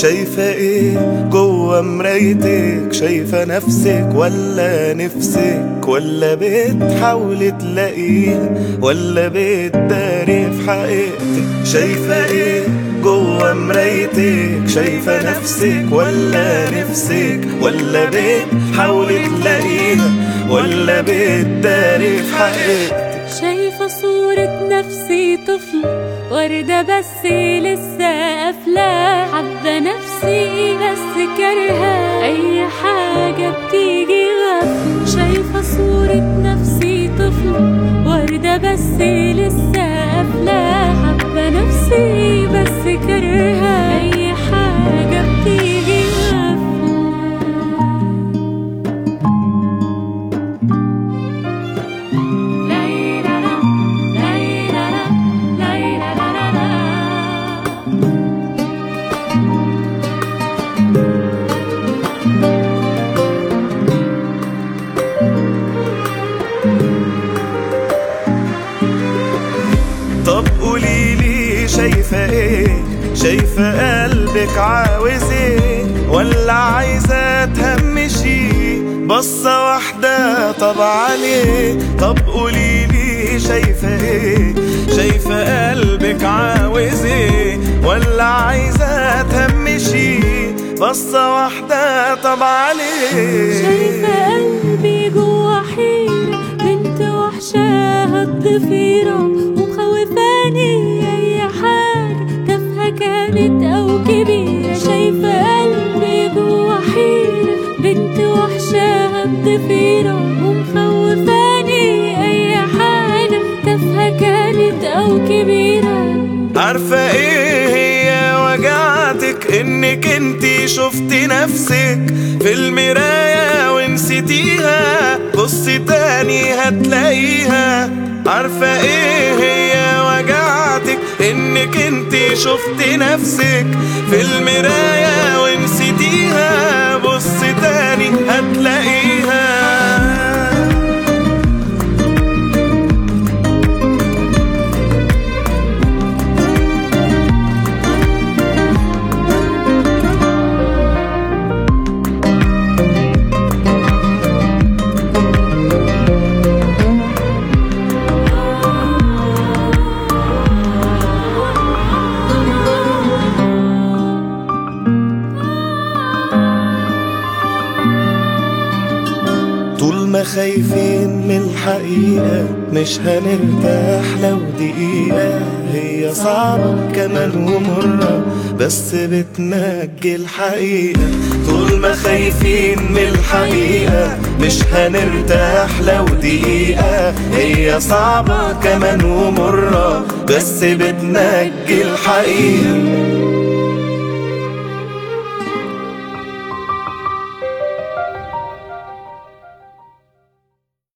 شايفة ايه جوه مرايتك شايفة نفسك ولا نفسك ولا بتحاولي تلاقيها ولا بتداري في حقيقتك شايفة ايه جوه مرايتك شايفة نفسك ولا نفسك ولا بتحاولي تلاقيها ولا بتداري في حقيقتك شايفة صورة نفسي طفلة وردة بس لسه قافلة حابة نفسي بس كارهة أي حاجة بتيجي غفلة شايفة صورة نفسي طفلة وردة بس لسه قافلة حابة نفسي بس كارهة أي حاجة بتيجي غفلة طب قوليلي شايفة ايه شايفة قلبك عاوز ايه ولا عايزة تهمشي بصة واحدة طب عليه طب قوليلي شايفة ايه شايفة قلبك عاوز ايه ولا عايزة تهمشي بصة واحدة طب عليه شايفة قلبي جوا حيرة بنت وحشاها الضفيرة ومخوفاني أي حاجة تافهة كانت أو كبيرة شايفة قلبي جوا حيرة بنت وحشاها الضفيرة ومخوفاني أي حاجة تافهة كانت أو كبيرة عارفة ايه هي وجعتك انك انتي شفتي نفسك في المراية ونسيتيها بصي تاني هتلاقيها عارفة ايه هي وجعتك انك انتي شفتي نفسك في المراية ونسيتيها بصي تاني هتلاقيها طول ما خايفين من الحقيقة مش هنرتاح لو دقيقة هي صعبة كمان ومرة بس بتنجي الحقيقة طول ما خايفين من الحقيقة مش هنرتاح لو دقيقة هي صعبة كمان ومرة بس بتنجي الحقيقة